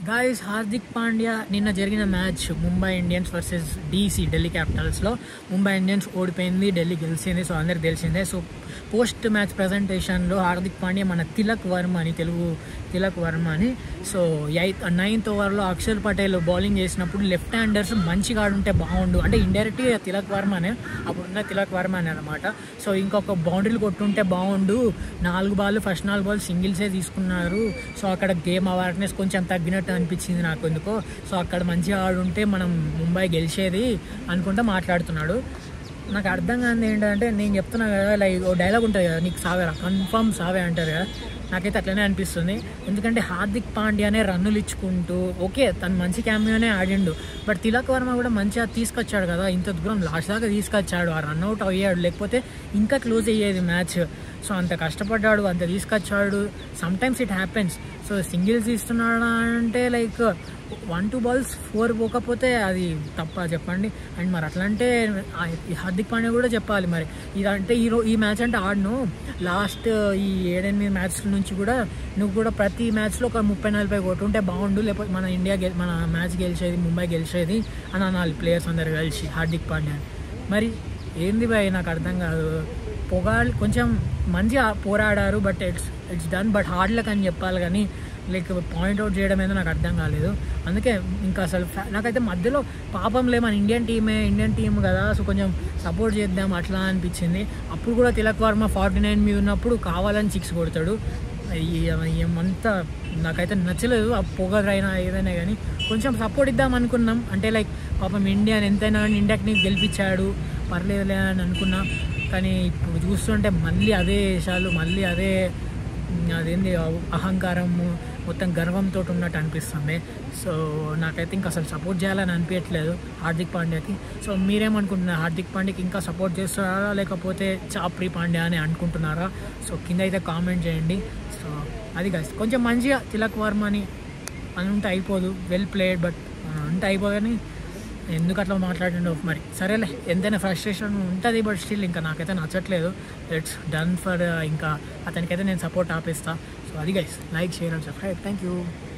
guys Hardik Pandya నిన్న జరిగిన match Mumbai Indians versus DC Delhi క్యాపిటల్స్లో ముంబై ఇండియన్స్ ఓడిపోయింది ఢిల్లీ గెలిచింది సో అందరికి తెలిసిందే సో పోస్ట్ మ్యాచ్ ప్రజెంటేషన్లో హార్దిక్ పాండ్యా మన తిలక్ వర్మ అని తెలుగు తిలక్ వర్మ అని సో ఎయిత్ నైన్త్ ఓవర్లో అక్షర్ పటేల్ బౌలింగ్ చేసినప్పుడు లెఫ్ట్ హ్యాండర్స్ మంచిగా ఆడుంటే బాగుండు అంటే ఇండైరెక్ట్గా తిలక్ వర్మనే అప్పుడున్న తిలక్ వర్మ అని అనమాట సో ఇంకొక బౌండరీలు కొట్టుంటే బాగుండు నాలుగు బాల్ ఫస్ట్ నాలుగు బాల్ సింగిల్సే తీసుకున్నారు సో అక్కడ గేమ్ అవేర్నెస్ కొంచెం తగ్గినట్టు అనిపించింది నాకు ఎందుకో సో అక్కడ మంచిగా ఆడుంటే మనం ముంబై గెలిచేది అనుకుంటా మాట్లాడుతున్నాడు నాకు అర్థం కాదు ఏంటంటే నేను చెప్తున్నా కదా లైక్ ఓ డైలాగ్ ఉంటుంది కదా నీకు సావేరా కన్ఫర్మ్ సావే అంటారు కదా నాకైతే అట్లనే అనిపిస్తుంది ఎందుకంటే హార్దిక్ పాండ్యానే రన్నులు ఇచ్చుకుంటూ ఓకే తను మంచి క్యామియోనే ఆడిండు బట్ తిలక్ వర్మ కూడా మంచిగా తీసుకొచ్చాడు కదా ఇంత దూరం లాస్ట్ దాకా తీసుకొచ్చాడు ఆ రన్అట్ అయ్యాడు లేకపోతే ఇంకా క్లోజ్ అయ్యేది మ్యాచ్ సో అంత కష్టపడ్డాడు అంత తీసుకొచ్చాడు sometimes it happens so singles ఇస్తున్నాడు అంటే like one two balls four పోకపోతే అది తప్ప చెప్పండి అండ్ మరి అట్లా అంటే ఆ హార్దిక్ పాండ్యా కూడా చెప్పాలి మరి ఇదంటే ఈ రో ఈ మ్యాచ్ అంటే ఆడను లాస్ట్ ఈ ఏడెనిమిది మ్యాచ్ల నుంచి కూడా నువ్వు కూడా ప్రతి మ్యాచ్లో ఒక ముప్పై నలభై కొట్టుంటే బాగుండు లేకపోతే మన ఇండియా గె మన మ్యాచ్ గెలిచేది ముంబై గెలిచేది అని అనాలి ప్లేయర్స్ అందరు కలిసి హార్దిక్ పాండ్యా మరి ఏంది భయ్ నాకు అర్థం కాదు పొగాలి కొంచెం మంచిగా పోరాడారు but it's it's done but hard luck అని చెప్పాలి కానీ లైక్ పాయింట్అవుట్ చేయడం ఏదో నాకు అర్థం కాలేదు అందుకే ఇంకా అసలు ఫ్యా- నాకైతే మధ్యలో పాపం లే మన ఇండియన్ టీమే ఇండియన్ టీం కదా సో కొంచెం సపోర్ట్ చేద్దాం అట్లా అనిపించింది అప్పుడు కూడా తిలక్ వర్మ ఫార్టీ నైన్ మీద ఉన్నప్పుడు కావాలని సిక్స్ కొడతాడు ఈ- ఏమంతా నాకైతే నచ్చలేదు ఆ పొగరైనా ఏదైనా కానీ కొంచెం సపోర్ట్ ఇద్దాం అనుకున్నాం అంటే లైక్ పాపం ఇండియన్ ఎంతైనా కానీ ఇండియాకి గెలిపించాడు పర్లేదులే అని అనుకున్నా కానీ ఇప్పుడు చూస్తుంటే మళ్ళీ అదే వేషాలు మళ్ళీ అదే ఉమ్, అదేంది అహ- అహంకారము మొత్తం గర్వంతో ఉన్నట్టు అనిపిస్తుంది సో నాకైతే ఇంకా అసలు సపోర్ట్ చేయాలని అనిపించట్లేదు హార్దిక్ పాండ్యాకి సో మీరేమనుకుంటున్నారు హార్దిక్ పాండ్యాకి ఇంకా సపోర్ట్ చేస్తున్నారా లేకపోతే చాప్రీ పాండ్యా అని అనుకుంటున్నారా సో కింద అయితే కామెంట్ చేయండి సో అది కాదు కొంచెం మంచిగా తిలక్ వర్మని అని ఉంటే అయిపోదు వెల్ ప్లేడ్ బట్ అంటే అయిపోదు కానీ ఎందుకు అట్లా మాట్లాడిండో మరి సరేలే ఎంతైనా ఫ్రస్ట్రేషన్ ఉంటుంది బట్ స్టిల్ ఇంకా నాకైతే నచ్చట్లేదు ఇట్స్ డన్ ఫర్ ఇంకా అతనికైతే నేను సపోర్ట్ ఆపేస్తా సో అది guys like share and subscribe thank you